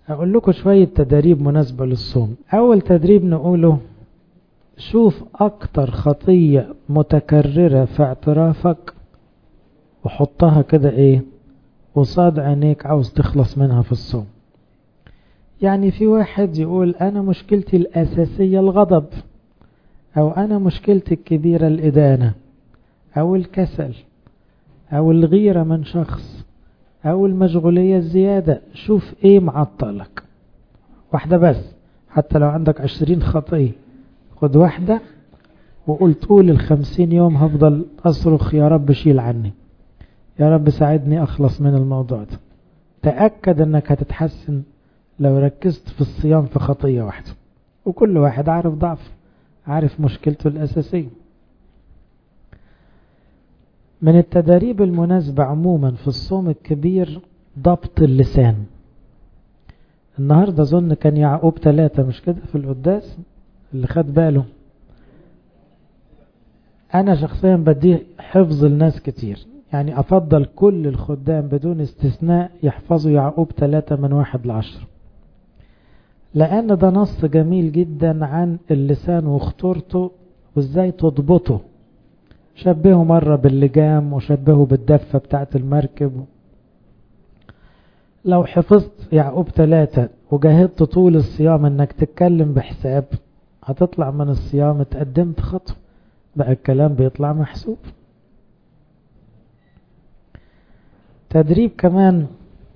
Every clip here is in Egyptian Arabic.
أقول لكم شوية تدريب مناسبة للصوم أول تدريب نقوله شوف أكتر خطية متكررة في اعترافك وحطها كده إيه قصاد عينيك عاوز تخلص منها في الصوم يعني في واحد يقول أنا مشكلتي الأساسية الغضب أو أنا مشكلتي الكبيرة الإدانة أو الكسل أو الغيرة من شخص أو المشغولية الزيادة شوف إيه معطلك واحدة بس حتى لو عندك عشرين خطية خد واحدة وقول طول الخمسين يوم هفضل أصرخ يا رب شيل عني يا رب ساعدني أخلص من الموضوع ده تأكد أنك هتتحسن لو ركزت في الصيام في خطية واحدة وكل واحد عارف ضعفه عارف مشكلته الأساسية من التدريب المناسبة عموما في الصوم الكبير ضبط اللسان النهاردة أظن كان يعقوب ثلاثة مش كده في القداس اللي خد باله أنا شخصيا بديه حفظ الناس كتير يعني أفضل كل الخدام بدون استثناء يحفظوا يعقوب ثلاثة من واحد لعشر لأن ده نص جميل جدا عن اللسان وخطورته وازاي تضبطه شبهه مرة باللجام وشبهه بالدفة بتاعت المركب لو حفظت يعقوب ثلاثة وجاهدت طول الصيام انك تتكلم بحساب هتطلع من الصيام اتقدمت خطوة بقى الكلام بيطلع محسوب تدريب كمان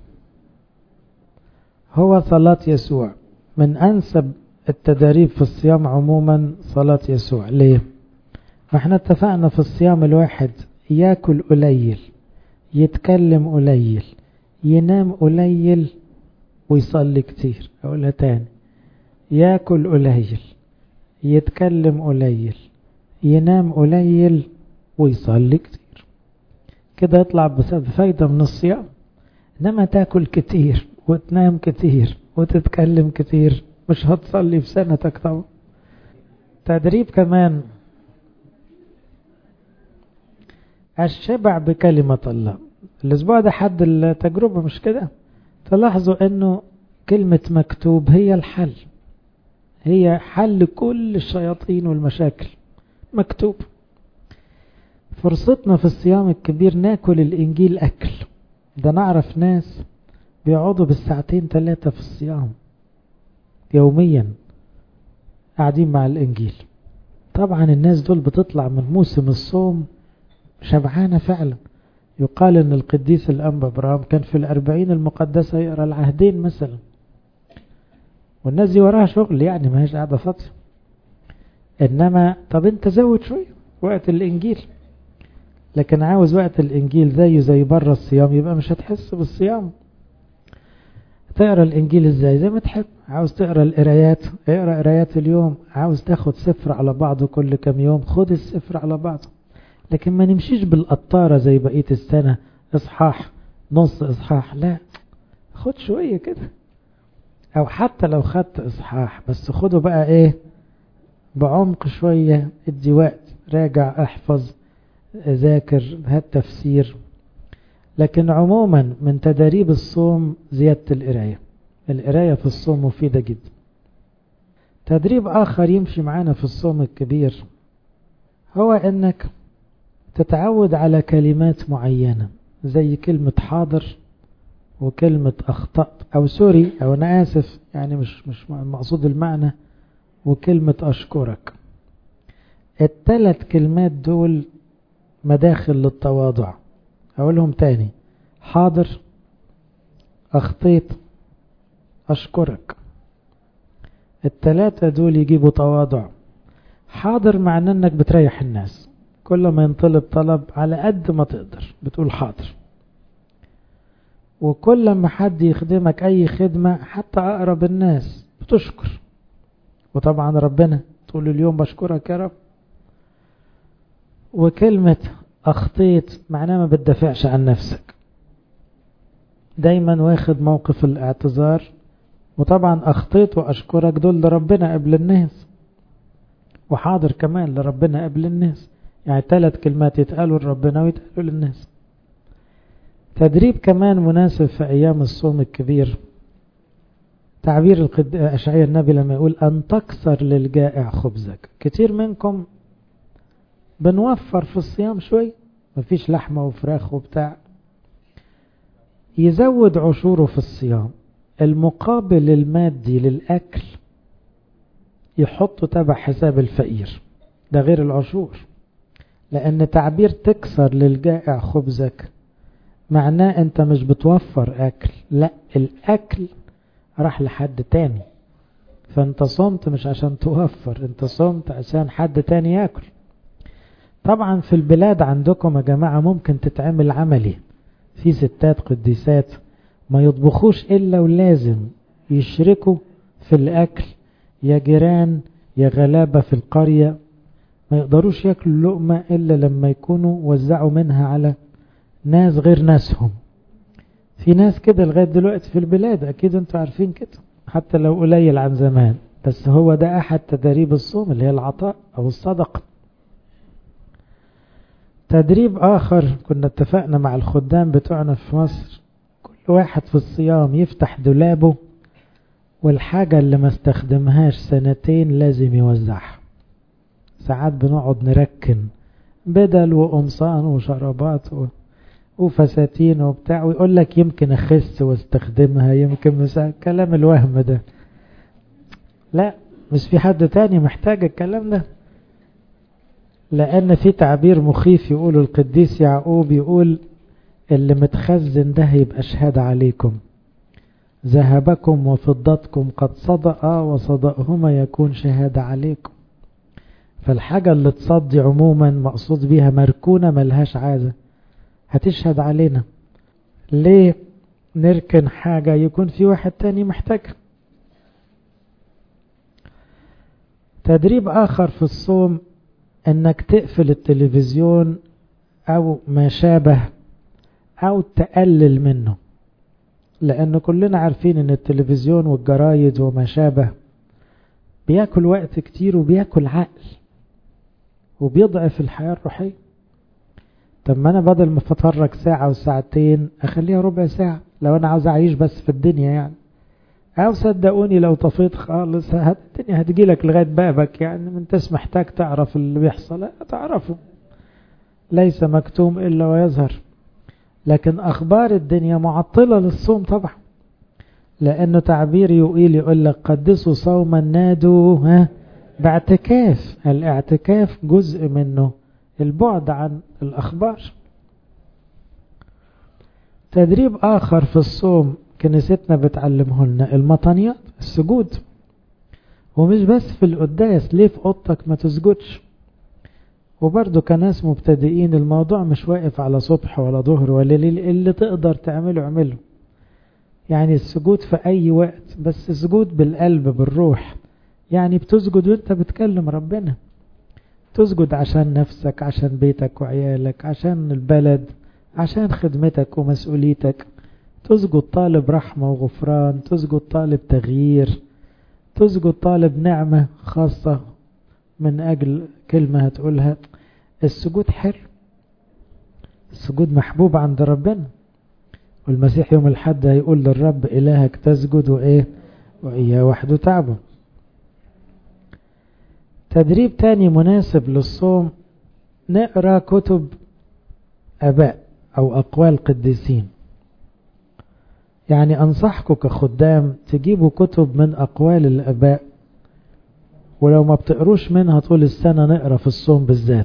هو صلاة يسوع من أنسب التدريب في الصيام عموما صلاة يسوع ليه؟ ما احنا اتفقنا في الصيام الواحد ياكل قليل يتكلم قليل ينام قليل ويصلي كتير اقولها تاني ياكل قليل يتكلم قليل ينام قليل ويصلي كتير كده يطلع بفايدة من الصيام انما تاكل كتير وتنام كتير وتتكلم كتير مش هتصلي في سنتك طبعا تدريب كمان الشبع بكلمة الله الأسبوع ده حد التجربة مش كده تلاحظوا أنه كلمة مكتوب هي الحل هي حل كل الشياطين والمشاكل مكتوب فرصتنا في الصيام الكبير ناكل الإنجيل أكل ده نعرف ناس بيقعدوا بالساعتين ثلاثة في الصيام يوميا قاعدين مع الإنجيل طبعا الناس دول بتطلع من موسم الصوم شبعانة فعلا يقال ان القديس الأنبا ابراهيم كان في الأربعين المقدسة يقرأ العهدين مثلا والناس دي وراها شغل يعني ما هيش قاعدة فاضية إنما طب أنت زود شوية وقت الإنجيل لكن عاوز وقت الإنجيل زيه زي بره الصيام يبقى مش هتحس بالصيام تقرا الإنجيل إزاي زي ما تحب عاوز تقرا القرايات اقرا قرايات اليوم عاوز تاخد سفر على بعضه كل كام يوم خد السفر على بعضه لكن ما نمشيش بالقطارة زي بقية السنة اصحاح نص اصحاح لا خد شوية كده او حتى لو خدت اصحاح بس خده بقى ايه بعمق شوية ادي وقت راجع احفظ ذاكر هات تفسير لكن عموما من تدريب الصوم زيادة القراية القراية في الصوم مفيدة جدا تدريب آخر يمشي معانا في الصوم الكبير هو انك تتعود على كلمات معينة زي كلمة حاضر وكلمة أخطأت أو سوري أو أنا آسف يعني مش مش مقصود المعنى وكلمة أشكرك الثلاث كلمات دول مداخل للتواضع أقولهم تاني حاضر أخطيت أشكرك الثلاثة دول يجيبوا تواضع حاضر معناه انك بتريح الناس كل ما ينطلب طلب على قد ما تقدر بتقول حاضر وكل ما حد يخدمك اي خدمة حتى اقرب الناس بتشكر وطبعا ربنا طول اليوم بشكرك يا رب وكلمة اخطيت معناه ما بتدافعش عن نفسك دايما واخد موقف الاعتذار وطبعا اخطيت واشكرك دول لربنا قبل الناس وحاضر كمان لربنا قبل الناس يعني ثلاث كلمات يتقالوا لربنا ويتقالوا للناس تدريب كمان مناسب في أيام الصوم الكبير تعبير القد... أشعية النبي لما يقول أن تكسر للجائع خبزك كتير منكم بنوفر في الصيام شوي مفيش لحمة وفراخ وبتاع يزود عشوره في الصيام المقابل المادي للأكل يحطه تبع حساب الفقير ده غير العشور لأن تعبير تكسر للجائع خبزك معناه أنت مش بتوفر أكل لا الأكل راح لحد تاني فأنت صمت مش عشان توفر أنت صمت عشان حد تاني يأكل طبعا في البلاد عندكم يا جماعة ممكن تتعمل عملي في ستات قديسات ما يطبخوش إلا ولازم يشركوا في الأكل يا جيران يا غلابة في القرية ما يقدروش ياكلوا لقمة إلا لما يكونوا وزعوا منها على ناس غير ناسهم في ناس كده لغاية دلوقتي في البلاد أكيد أنتوا عارفين كده حتى لو قليل عن زمان بس هو ده أحد تدريب الصوم اللي هي العطاء أو الصدقة تدريب آخر كنا اتفقنا مع الخدام بتوعنا في مصر كل واحد في الصيام يفتح دولابه والحاجة اللي ما استخدمهاش سنتين لازم يوزعها ساعات بنقعد نركن بدل وقمصان وشرابات و... وفساتين وبتاع ويقول لك يمكن اخس واستخدمها يمكن مسا... كلام الوهم ده لا مش في حد تاني محتاج الكلام ده لأن في تعبير مخيف يقول القديس يعقوب يقول اللي متخزن ده هيبقى شهادة عليكم ذهبكم وفضتكم قد صدأ وصدأهما يكون شهادة عليكم فالحاجة اللي تصدي عموما مقصود بيها مركونة ملهاش عازة هتشهد علينا ليه نركن حاجة يكون في واحد تاني محتاجها تدريب آخر في الصوم انك تقفل التلفزيون او ما شابه او تقلل منه لان كلنا عارفين ان التلفزيون والجرايد وما شابه بياكل وقت كتير وبياكل عقل وبيضعف الحياة الروحية طب ما انا بدل ما اتفرج ساعة وساعتين اخليها ربع ساعة لو انا عاوز اعيش بس في الدنيا يعني او صدقوني لو طفيت خالص الدنيا هتجيلك لغاية بابك يعني ما انتش محتاج تعرف اللي بيحصل لا تعرفه ليس مكتوم الا ويظهر لكن اخبار الدنيا معطلة للصوم طبعا لانه تعبير يقيل يقول لك قدسوا صوما نادوا ها باعتكاف الاعتكاف جزء منه البعد عن الاخبار تدريب اخر في الصوم كنيستنا بتعلمه لنا المطانيات السجود ومش بس في القداس ليه في اوضتك ما تسجدش وبرضه كناس مبتدئين الموضوع مش واقف على صبح ولا ظهر ولا ليل اللي تقدر تعمله اعمله يعني السجود في اي وقت بس سجود بالقلب بالروح يعني بتسجد وانت بتكلم ربنا تسجد عشان نفسك عشان بيتك وعيالك عشان البلد عشان خدمتك ومسؤوليتك تسجد طالب رحمة وغفران تسجد طالب تغيير تسجد طالب نعمة خاصة من أجل كلمة هتقولها السجود حلو السجود محبوب عند ربنا والمسيح يوم الحد هيقول للرب إلهك تسجد وإيه وإياه وحده تعبه تدريب تاني مناسب للصوم نقرأ كتب أباء أو أقوال قديسين يعني أنصحكم كخدام تجيبوا كتب من أقوال الأباء ولو ما بتقروش منها طول السنة نقرأ في الصوم بالذات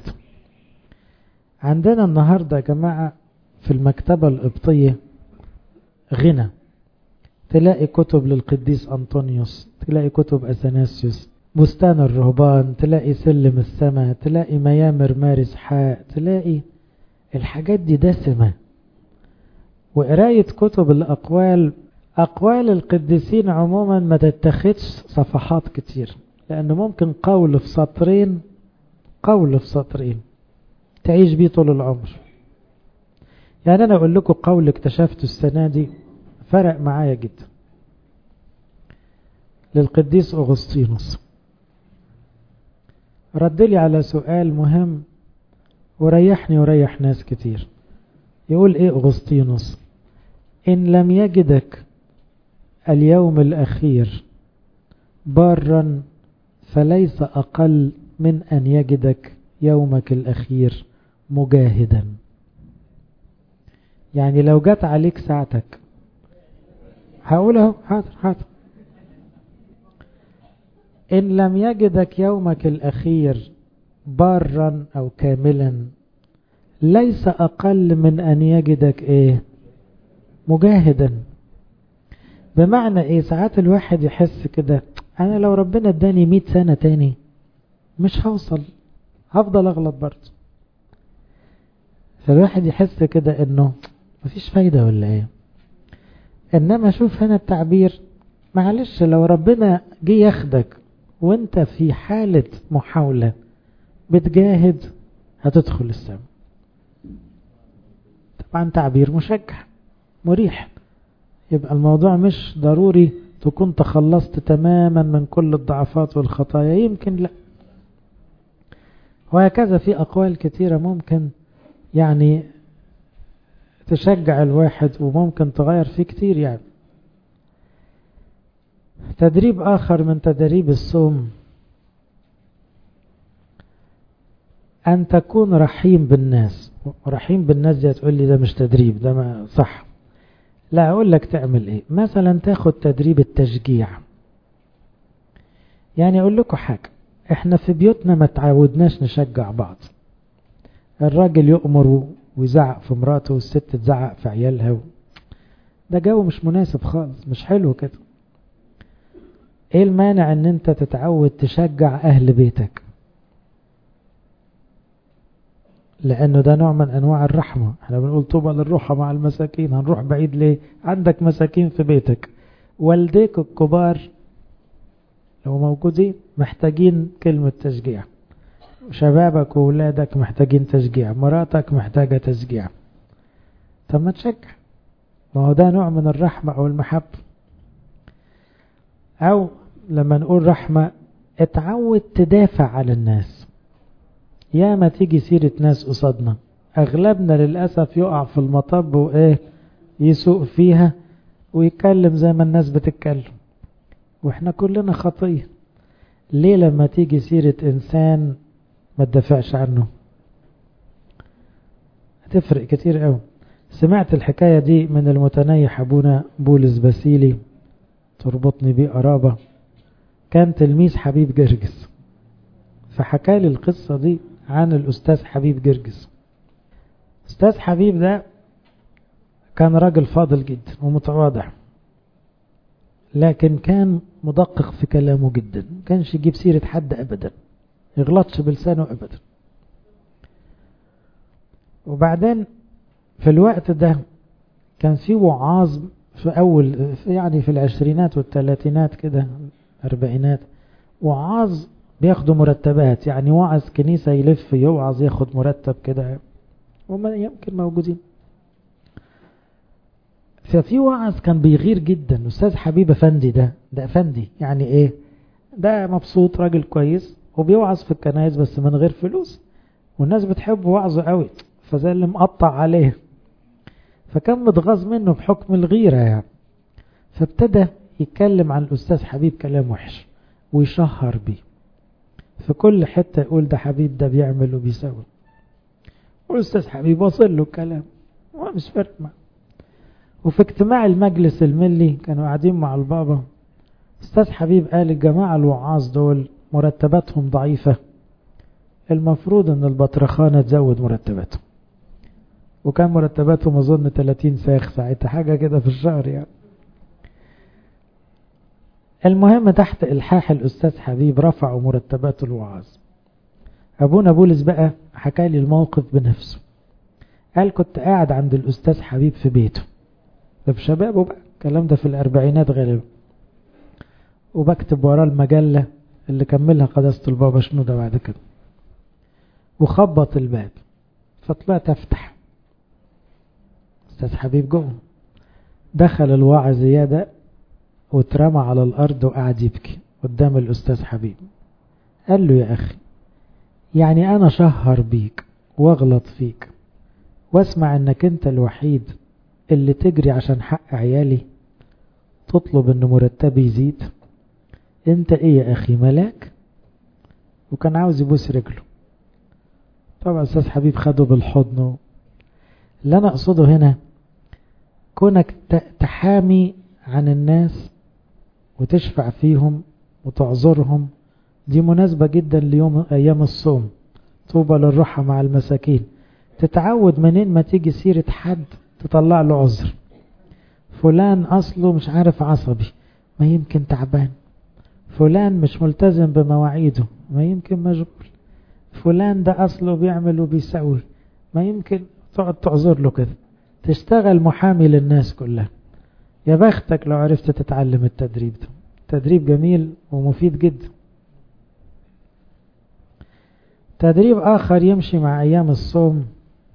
عندنا النهاردة يا جماعة في المكتبة القبطية غنى تلاقي كتب للقديس أنطونيوس تلاقي كتب أثناسيوس بستان الرهبان تلاقي سلم السماء تلاقي ميامر مارس حاء تلاقي الحاجات دي دسمة وقراية كتب الأقوال أقوال القديسين عموما ما تتخذش صفحات كتير لأنه ممكن قول في سطرين قول في سطرين تعيش بيه طول العمر يعني أنا أقول لكم قول اكتشفته السنة دي فرق معايا جدا للقديس أغسطينوس رد لي على سؤال مهم وريحني وريح ناس كتير يقول ايه أغسطينوس إن لم يجدك اليوم الأخير بارا فليس أقل من أن يجدك يومك الأخير مجاهدا يعني لو جت عليك ساعتك هقوله حاضر حاضر إن لم يجدك يومك الأخير بارا أو كاملا ليس أقل من أن يجدك إيه مجاهدا بمعنى إيه ساعات الواحد يحس كده أنا لو ربنا اداني مئة سنة تاني مش هوصل هفضل أغلط برضه فالواحد يحس كده إنه مفيش فايدة ولا إيه إنما شوف هنا التعبير معلش لو ربنا جه ياخدك وانت في حالة محاولة بتجاهد هتدخل السماء طبعا تعبير مشجع مريح يبقى الموضوع مش ضروري تكون تخلصت تماما من كل الضعفات والخطايا يمكن لا وهكذا في أقوال كثيرة ممكن يعني تشجع الواحد وممكن تغير فيه كتير يعني تدريب آخر من تدريب الصوم أن تكون رحيم بالناس رحيم بالناس دي تقول لي ده مش تدريب ده ما صح لا أقول لك تعمل إيه مثلا تاخد تدريب التشجيع يعني أقول لكم حاجة إحنا في بيوتنا ما تعودناش نشجع بعض الراجل يؤمر ويزعق في مراته والست تزعق في عيالها و... ده جو مش مناسب خالص مش حلو كده ايه المانع ان انت تتعود تشجع اهل بيتك لانه ده نوع من انواع الرحمة احنا بنقول طوبى للروحة مع المساكين هنروح بعيد ليه عندك مساكين في بيتك والديك الكبار لو موجودين محتاجين كلمة تشجيع شبابك وولادك محتاجين تشجيع مراتك محتاجة تشجيع طب ما تشجع ما هو ده نوع من الرحمة او المحبة او لما نقول رحمة اتعود تدافع على الناس يا ما تيجي سيرة ناس قصادنا اغلبنا للأسف يقع في المطب وايه يسوق فيها ويتكلم زي ما الناس بتتكلم واحنا كلنا خطية ليه لما تيجي سيرة انسان ما تدافعش عنه هتفرق كتير قوي سمعت الحكاية دي من المتنيح ابونا بولس باسيلي تربطني بيه قرابة كان تلميذ حبيب جرجس فحكى لي القصة دي عن الأستاذ حبيب جرجس أستاذ حبيب ده كان راجل فاضل جدا ومتواضع لكن كان مدقق في كلامه جدا كانش يجيب سيرة حد أبدا يغلطش بلسانه أبدا وبعدين في الوقت ده كان في وعاظ في أول يعني في العشرينات والثلاثينات كده أربعينات وعاظ بياخدوا مرتبات يعني واعظ كنيسة يلف يوعظ ياخد مرتب كده وما يمكن موجودين ففي واعظ كان بيغير جدا أستاذ حبيب أفندي ده ده أفندي يعني إيه ده مبسوط راجل كويس وبيوعظ في الكنائس بس من غير فلوس والناس بتحب وعظه قوي فزي اللي مقطع عليه فكان متغاظ منه بحكم الغيرة يعني فابتدى يتكلم عن الأستاذ حبيب كلام وحش ويشهر بيه في كل حتة يقول ده حبيب ده بيعمل وبيسوي والأستاذ حبيب وصل له الكلام هو مش فارق معه وفي اجتماع المجلس الملي كانوا قاعدين مع البابا أستاذ حبيب قال الجماعة الوعاظ دول مرتباتهم ضعيفة المفروض ان البطرخانة تزود مرتباتهم وكان مرتباتهم اظن 30 ساخ ساعتها حاجة كده في الشهر يعني المهم تحت الحاح الاستاذ حبيب رفعوا مرتبات الوعاظ ابونا بولس بقى حكى لي الموقف بنفسه قال كنت قاعد عند الاستاذ حبيب في بيته ده في شبابه بقى الكلام ده في الاربعينات غالبا وبكتب وراه المجلة اللي كملها قداسة البابا شنو ده بعد كده وخبط الباب فطلعت افتح استاذ حبيب جوه دخل الواعظ زيادة واترمى على الارض وقعد يبكي قدام الاستاذ حبيب قال له يا اخي يعني انا شهر بيك واغلط فيك واسمع انك انت الوحيد اللي تجري عشان حق عيالي تطلب ان مرتبي يزيد انت ايه يا اخي ملاك وكان عاوز يبوس رجله طبعا استاذ حبيب خده بالحضن اللي انا اقصده هنا كونك تحامي عن الناس وتشفع فيهم وتعذرهم دي مناسبة جدا ليوم ايام الصوم طوبى للرحى مع المساكين تتعود منين ما تيجي سيرة حد تطلع له عذر فلان اصله مش عارف عصبي ما يمكن تعبان فلان مش ملتزم بمواعيده ما يمكن مشغول فلان ده اصله بيعمل وبيسوي ما يمكن تقعد تعذر له كده تشتغل محامي للناس كلها يا بختك لو عرفت تتعلم التدريب ده تدريب جميل ومفيد جدا تدريب آخر يمشي مع أيام الصوم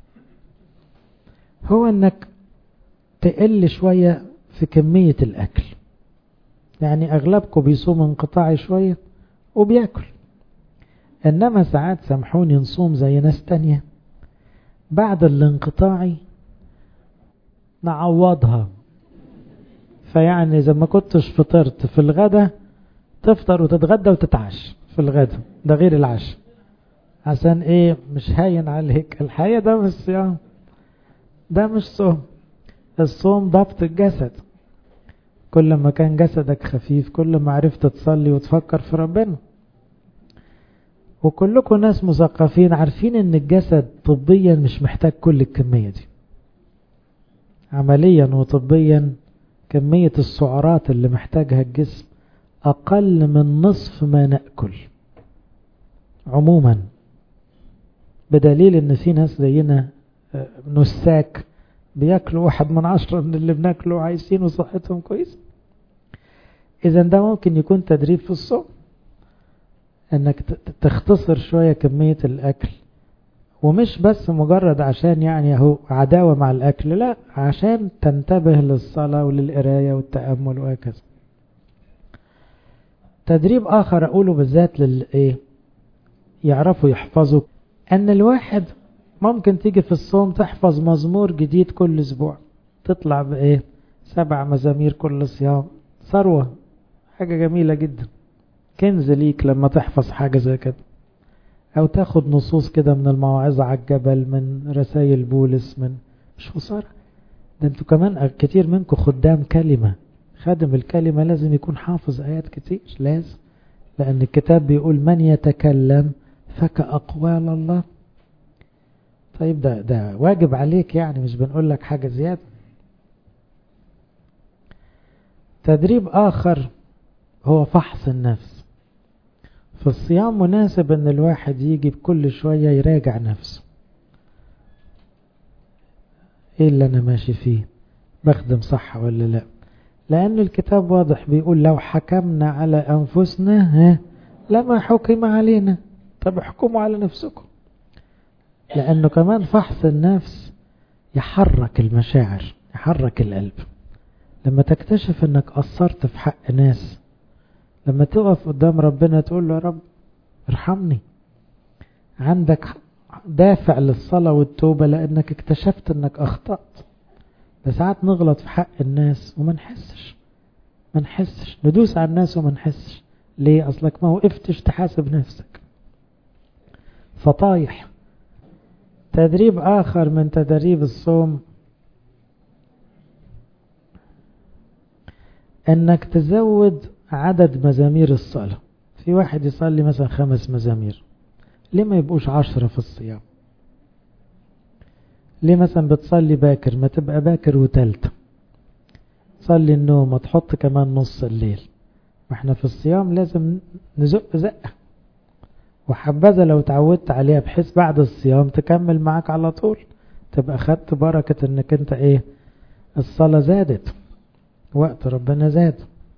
هو أنك تقل شوية في كمية الأكل يعني أغلبكم بيصوم انقطاعي شوية وبياكل إنما ساعات سامحوني نصوم زي ناس تانية بعد الانقطاعي نعوضها فيعني إذا ما كنتش فطرت في الغدا تفطر وتتغدى وتتعشى في الغدا ده غير العشاء عشان ايه مش هاين عليك الحقيقة ده مش صيام ده مش صوم الصوم ضبط الجسد كل ما كان جسدك خفيف كل ما عرفت تصلي وتفكر في ربنا وكلكم ناس مثقفين عارفين ان الجسد طبيا مش محتاج كل الكمية دي عمليا وطبيا كمية السعرات اللي محتاجها الجسم أقل من نصف ما نأكل عموما بدليل ان في ناس زينا نساك بياكلوا واحد من عشرة من اللي بناكله وعايشين وصحتهم كويس اذا ده ممكن يكون تدريب في الصوم انك تختصر شوية كمية الاكل ومش بس مجرد عشان يعني اهو عداوة مع الاكل لا عشان تنتبه للصلاة وللقراية والتأمل وهكذا تدريب اخر اقوله بالذات للايه يعرفوا يحفظوا ان الواحد ممكن تيجي في الصوم تحفظ مزمور جديد كل اسبوع تطلع بايه سبع مزامير كل صيام ثروة حاجة جميلة جدا كنز ليك لما تحفظ حاجة زي كده او تاخد نصوص كده من المواعظة على الجبل من رسائل بولس من مش خسارة ده انتوا كمان كتير منكم خدام كلمة خادم الكلمة لازم يكون حافظ آيات كتير لازم لأن الكتاب بيقول من يتكلم فكأقوال الله طيب ده ده واجب عليك يعني مش بنقول لك حاجة زيادة تدريب آخر هو فحص النفس في الصيام مناسب ان الواحد يجي بكل شوية يراجع نفسه ايه اللي انا ماشي فيه بخدم صح ولا لا لان الكتاب واضح بيقول لو حكمنا على انفسنا ها لما حكم علينا طب احكموا على نفسكم لانه كمان فحص النفس يحرك المشاعر يحرك القلب لما تكتشف انك قصرت في حق ناس لما تقف قدام ربنا تقول له يا رب ارحمني عندك دافع للصلاة والتوبة لأنك اكتشفت أنك أخطأت ده ساعات نغلط في حق الناس وما نحسش ما نحسش ندوس على الناس وما نحسش ليه أصلك ما وقفتش تحاسب نفسك فطايح تدريب آخر من تدريب الصوم أنك تزود عدد مزامير الصلاة في واحد يصلي مثلا خمس مزامير ليه ما يبقوش عشرة في الصيام ليه مثلا بتصلي باكر ما تبقى باكر وتالتة صلي النوم تحط كمان نص الليل واحنا في الصيام لازم نزق زقة وحبذا لو تعودت عليها بحيث بعد الصيام تكمل معاك على طول تبقى خدت بركة انك انت ايه الصلاة زادت وقت ربنا زاد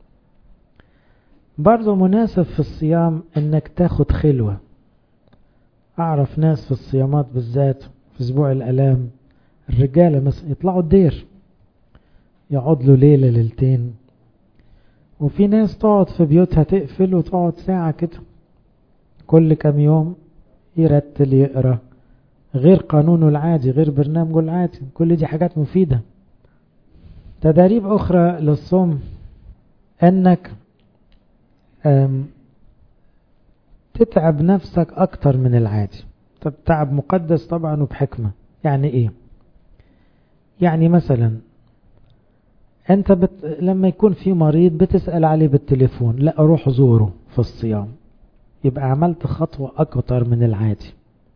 برضو مناسب في الصيام انك تاخد خلوة اعرف ناس في الصيامات بالذات في اسبوع الالام الرجالة مثلا يطلعوا الدير يقعد له ليلة ليلتين وفي ناس تقعد في بيوتها تقفل وتقعد ساعة كده كل كام يوم يرتل يقرأ غير قانونه العادي غير برنامجه العادي كل دي حاجات مفيدة تداريب أخرى للصوم انك تتعب نفسك اكتر من العادي طب تعب مقدس طبعا وبحكمة يعني ايه يعني مثلا انت بت... لما يكون في مريض بتسأل عليه بالتليفون لا اروح زوره في الصيام يبقى عملت خطوة اكتر من العادي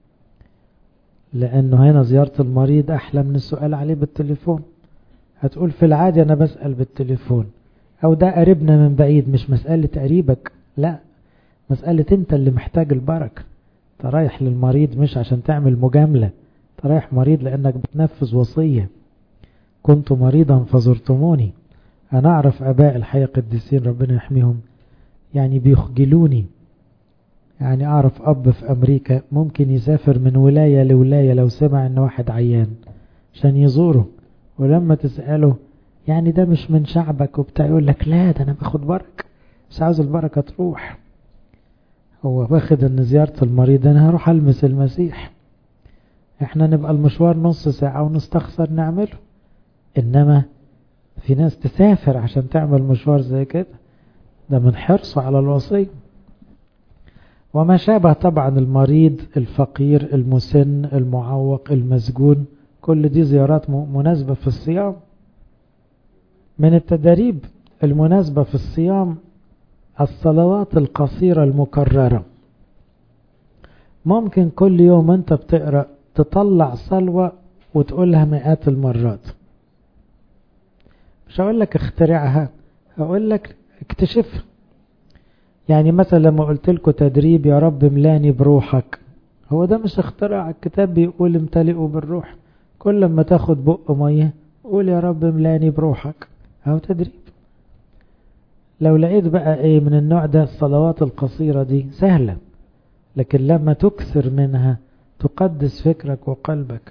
لانه هنا زيارة المريض احلى من السؤال عليه بالتليفون هتقول في العادي انا بسأل بالتليفون او ده قريبنا من بعيد مش مسألة قريبك لا مسألة انت اللي محتاج البركة انت رايح للمريض مش عشان تعمل مجاملة انت رايح مريض لانك بتنفذ وصية كنت مريضا فزرتموني انا اعرف اباء الحقيقة قديسين ربنا يحميهم يعني بيخجلوني يعني اعرف اب في امريكا ممكن يسافر من ولاية لولاية لو سمع ان واحد عيان عشان يزوره ولما تسأله يعني ده مش من شعبك وبتاع يقول لك لا ده انا باخد بركة مش عاوز البركة تروح هو واخد ان زيارة المريض انا هروح المس المسيح احنا نبقى المشوار نص ساعة ونستخسر نعمله انما في ناس تسافر عشان تعمل مشوار زي كده ده من حرصه على الوصية وما شابه طبعا المريض الفقير المسن المعوق المسجون كل دي زيارات مناسبة في الصيام من التدريب المناسبة في الصيام الصلوات القصيرة المكررة ممكن كل يوم انت بتقرأ تطلع صلوة وتقولها مئات المرات مش هقول لك اخترعها هقول لك اكتشفها يعني مثلا لما قلت لكم تدريب يا رب ملاني بروحك هو ده مش اختراع الكتاب بيقول امتلئوا بالروح كل لما تاخد بق ميه قول يا رب ملاني بروحك اهو تدريب لو لقيت بقى ايه من النوع ده الصلوات القصيرة دي سهلة لكن لما تكثر منها تقدس فكرك وقلبك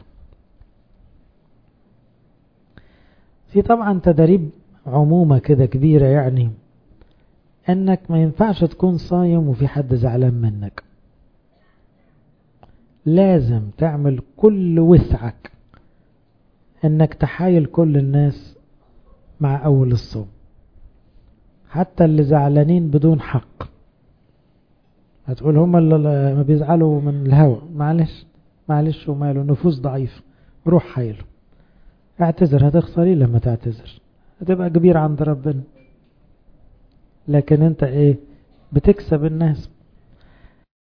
في طبعا تدريب عمومة كده كبيرة يعني انك ما ينفعش تكون صايم وفي حد زعلان منك لازم تعمل كل وسعك انك تحايل كل الناس مع اول الصوم حتى اللي زعلانين بدون حق هتقول هم اللي ما بيزعلوا من الهوى معلش معلش وماله نفوس ضعيف روح حايله اعتذر هتخسري لما تعتذر هتبقى كبير عند ربنا لكن انت ايه بتكسب الناس